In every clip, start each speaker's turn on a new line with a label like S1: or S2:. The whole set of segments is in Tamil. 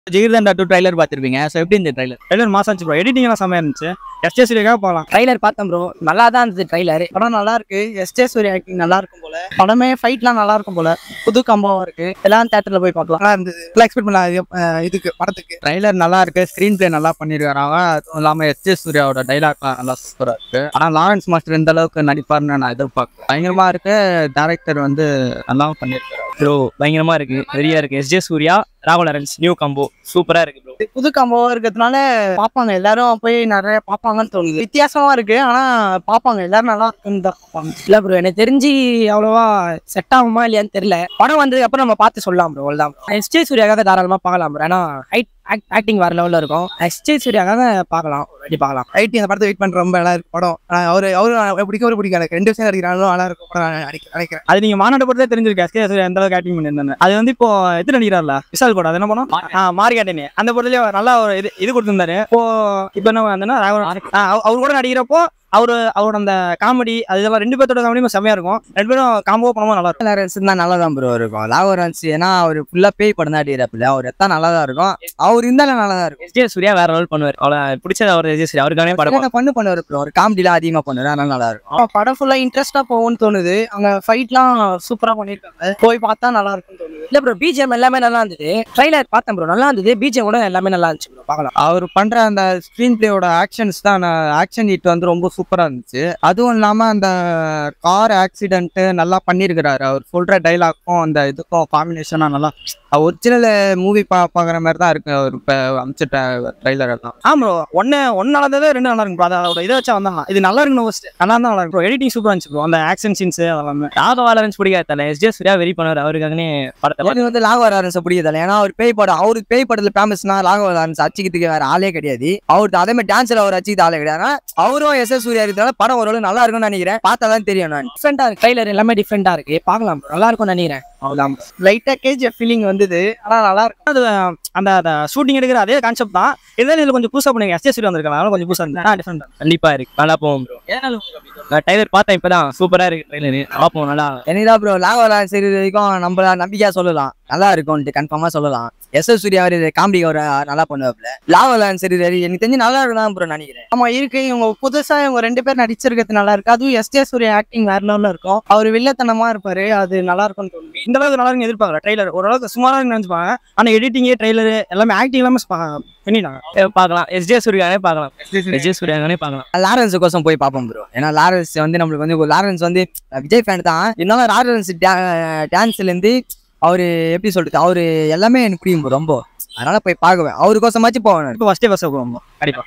S1: ஜிகிர்தண்டா டூ ட்ரைலர் பார்த்துருப்பீங்க ஸோ எப்படி இந்த ட்ரைலர்
S2: ட்ரைலர் மாசம் ஆச்சு ப்ரோ எடிட்டிங் எல்லாம் செம்மையா இருந்துச்சு எஸ்டே சூரியக்காக போகலாம்
S3: ட்ரைலர் பார்த்தேன் ப்ரோ நல்லா தான் இருந்தது ட்ரைலர்
S4: படம் நல்லா இருக்கு எஸ்டே சூர்யா ஆக்டிங் நல்லா இருக்கும் போல படமே ஃபைட்லாம் நல்லா இருக்கும் போல புது கம்பவம் இருக்கு எல்லாம் தேட்டர்ல போய் பார்க்கலாம் நல்லா இருந்தது எல்லாம் எக்ஸ்பெக்ட் பண்ணலாம் இதுக்கு படத்துக்கு
S1: ட்ரைலர் நல்லா இருக்கு ஸ்க்ரீன் பிளே நல்லா பண்ணியிருக்காங்க அதுவும் இல்லாமல் எஸ் ஜே சூர்யாவோட டைலாக்லாம் நல்லா சூப்பராக இருக்கு ஆனால் லாரன்ஸ் மாஸ்டர் இந்த அளவுக்கு நடிப்பார்னு நான் எதிர்பார்க்கல பயங்கரமா இருக்கு டேரக்டர் வந்து நல்லாவும் பண்ணியிருக்காரு
S2: ப்ரோ பயங்கரமா இருக்கு வெறியா இருக்கு எஸ்ஜே சூர்யா ராகுல் அரன்ஸ் நியூ கம்போ சூப்பரா இருக்கு ப்ரோ
S4: புது கம்பவம் இருக்கிறதுனால பார்ப்பாங்க எல்லாரும் போய் நிறைய பார்ப்பாங்கன்னு தோணுது வித்தியாசமா இருக்கு ஆனா பார்ப்பாங்க எல்லாரும் நல்லா இருக்குன்னு தான் பார்ப்பாங்க
S3: இல்ல ப்ரோ எனக்கு தெரிஞ்சு அவ்வளோவா செட் ஆகுமா இல்லையான்னு தெரியல படம் வந்ததுக்கு அப்புறம் நம்ம பார்த்து சொல்லலாம் ப்ரோ அவ்வளோதான் எஸ்ஜே சூர்யாக்காக தாராளமா பார்க்கலாம் ப்ரோ ஏன்னா ஹைட் ஆக்டிங் வேற லெவலில் இருக்கும் எஸ்ஜே சூர்யாக்காக பார்க்கலாம் ரெடி பார்க்கலாம்
S4: ஐடி அந்த படத்தை வெயிட் பண்ற ரொம்ப நல்லா இருக்கு படம் ஆனா அவரு அவரு பிடிக்க ஒரு பிடிக்கும் எனக்கு ரெண்டு விஷயம் நடிக்கிறாங்க நல்லா இருக்கும் படம் நான் நினைக்கிறேன் நினைக்கிறேன்
S2: அது நீங்க மாநாடு பொறுத்தே தெரிஞ்சிருக்கு எஸ்கே சூர்யா எந்த அளவுக்கு ஆக்டிங் பண்ணியிருந்தாங்க அது வந்து இப்போ எத்தனை நடிக்கிறார்ல விஷால் கூட அது என்ன படம் ஆ மார்கேட்டனி அந்த படத்துலயே நல்லா ஒரு இது இது கொடுத்திருந்தாரு இப்போ இப்போ என்ன வந்தனா அவர் கூட நடிக்கிறப்போ அவரு அவரோட அந்த காமெடி அது இதெல்லாம் ரெண்டு பேர்த்தோட காமெடியும் செம்மையா இருக்கும் ரெண்டு பேரும் காம்போ பண்ணும்போது நல்லா இருக்கும்
S5: லாரன்ஸ் தான் நல்லா தான் ப்ரோ இருக்கும் லாரன்ஸ் ஏன்னா அவர் ஃபுல்லாக பேய் படம் தான் அடிக்கிறாப்புல அவர் எத்தான் நல்லா தான் இருக்கும் அவர் இருந்தாலும் நல்லா தான் இருக்கும்
S2: எஸ்ஜே சூர்யா வேற லெவல் பண்ணுவார் அவ்வளோ பிடிச்சது அவர் எஸ்ஜே சூர்யா அவருக்கானே படம்
S5: என்ன பண்ணு பண்ணுவார் ப்ரோ ஒரு காமெடிலாம் அதிகமாக பண்ணுவார் அதனால நல்லா இருக்கும்
S4: ஆமா, படம் ஃபுல்லா இன்ட்ரெஸ்டா போகும்னு தோணுது அங்க ஃபைட்லாம் சூப்பரா பண்ணிருக்காங்க போய் பார்த்தா நல்லா இருக்கும்னு தோணுது
S3: இல்ல ப்ரோ பிஜிஎம் எல்லாமே நல்லா இருந்தது ட்ரைலர் பார்த்தேன் ப்ரோ நல்லா இருந்தது பிஜிஎம் கூட எல்லாமே நல்லா இருந்துச்சு ப்ரோ பார்க்கலாம்
S1: அவர் பண்ற அந்த ஸ்க்ரீன் பிளேயோட ஆக்ஷன்ஸ் தான் ஆக்ஷன் ஹிட் வந்து ரொம்ப சூப்பரா இருந்துச்சு அதுவும் இல்லாம அந்த கார் ஆக்சிடென்ட் நல்லா பண்ணியிருக்கிறாரு அவர் சொல்ற டைலாக்கும் அந்த இதுக்கும் காம்பினேஷனா நல்லா ஒரிஜினல் மூவி பா பார்க்குற மாதிரி தான் இருக்கு அவர் இப்போ அமிச்சிட்ட ட்ரைலர் எல்லாம்
S2: ஆமா ப்ரோ ஒன்னு ஒன்னு நல்லா இருந்தது ரெண்டு நல்லா இருக்கும் bro. அதோட இதை வச்சா வந்தாங்க இது நல்லா இருக்கணும் ஃபர்ஸ்ட் நல்லா இருந்தா நல்லா இருக்கும் எடிட்டிங் சூப்பரா இருந்துச்சு ப்ரோ அந்த ஆக்ஷன் சீன்ஸ் அதெல்லாமே ராகவ லாரன்ஸ் பிடிக்காது தலை எஸ்ஜே சூர்யா வெரி பண்ணுவார் அவருக்காகனே படத்தை
S5: எனக்கு வந்து ராகவ லாரன்ஸை பிடிக்கல ஏன்னா அவர் பேய் படம் அவருக்கு பேய் படத்தில் ஃபேமஸ்னா ராகவ லாரன்ஸ் அச்சிக்கிறதுக்கு வேற ஆளே கிடையாது அவருக்கு அதே மாதிரி டான்ஸ்ல அவர் அச்சிக்கிட்டு ஆளே கிடையாது ஆனா அவரும் எஸ் எஸ் சூர்யா இருக்கிறதால படம் ஓரளவு நல்லா இருக்கும்னு நினைக்கிறேன் பார்த்தா தான் தெரியும் நான்
S3: டிஃப்ரெண்டா இருக்கு ட்ரைலர் எல்லாமே டிஃப்ரெண்டா இருக்கு பார்க்கலாம் bro. நல்லா இருக்கும்னு நினைக்கிறேன்
S5: அவ்வளோதான்
S4: லைட்டா கேஜ் ஃபீலிங் வந்தது ஆனா நல்லா இருக்கு
S2: அது அந்த அந்த ஷூட்டிங் எடுக்கிற அதே கான்செப்ட் தான் இருந்தாலும் இதுல கொஞ்சம் புதுசா பண்ணுங்க எஸ்ஜே சூர்யா வந்திருக்காங்க அதனால கொஞ்சம் புதுசா இருந்தா டிஃப்ரெண்ட் கண்டிப்பா இருக்கு நல்லா போவோம் ப்ரோ நான் டைலர் பார்த்தேன் இப்பதான் சூப்பரா இருக்கு ட்ரைலர் பார்ப்போம் நல்லா
S5: எனக்குதான் ப்ரோ ராகவ லாரன்ஸ் இருக்கிற வரைக்கும் நம்ம நம்பிக்கையா சொல்லலாம் நல்லா இருக்கும்ட்டு கன்ஃபார்மா சொல்லலாம் எஸ் எஸ் சூர்யா அவர் காமெடி அவர் நல்லா பண்ணுவாப்ல ராகவ லாரன்ஸ் இருக்கிற எனக்கு தெரிஞ்சு நல்லா இருக்கும் ப்ரோ நினைக்கிறேன்
S4: ஆமா இருக்கு இவங்க புதுசா இவங்க ரெண்டு பேர் நடிச்சிருக்கிறது நல்லா இருக்கு அதுவும் எஸ்டே சூர்யா ஆக்டிங் வேற லெவல்ல இருக்கும் அவர் வில்லத்தனமா இருப்பாரு அது நல்லா இருக்கும்னு தோணுது
S2: இந்த அளவுக்கு நல்லா இருக்குன்னு எதிர்பார்க்கல ட்ரைலர் ஓரளவுக்கு சுமாரா இருக்குன்னு நினைச்சுப்பாங்க ஆனா எடிட்டிங் ட்ரைலர் எல்லாமே ஆக்டிங் எல்லாமே பா- பண்ணிட்டாங்க பார்க்கலாம் எஸ்ஜே சூர்யானே பார்க்கலாம் எஸ்ஜே சூர்யானே பார்க்கலாம்
S5: லாரன்ஸ் கோசம் போய் பார்ப்போம் ப்ரோ ஏன்னா லாரன்ஸ் வந்து நம்மளுக்கு வந்து லாரன்ஸ் வந்து விஜய் ஃபேன் தான் இருந்தாலும் லாரன்ஸ் டான்ஸ்ல இருந்து அவரு எப்படி சொல்றது அவரு எல்லாமே எனக்கு பிடிக்கும் bro ரொம்ப அதனால போய் பார்க்குவேன் அவருக்கோசமாச்சும் போவேன் நான்.
S2: இப்போ ஃபஸ்ட்டே ஃபஸ்ட் போவோம் கண்டிப்பா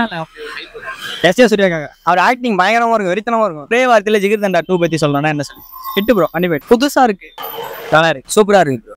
S2: எஸ்ஜே சூர்யாக்காக அவர் ஆக்டிங் பயங்கரமா இருக்கும் வெறித்தனமா இருக்கும் ஒரே வார்த்தையில ஜிகிர்தண்டா டூ பத்தி சொல்லணும்னா என்ன சொல்லு ஹிட்டு ப்ரோ கண்டிப்பா hit.
S4: புதுசா இருக்கு
S2: நல்லா இருக்கு
S5: சூப்பரா இருக்கு bro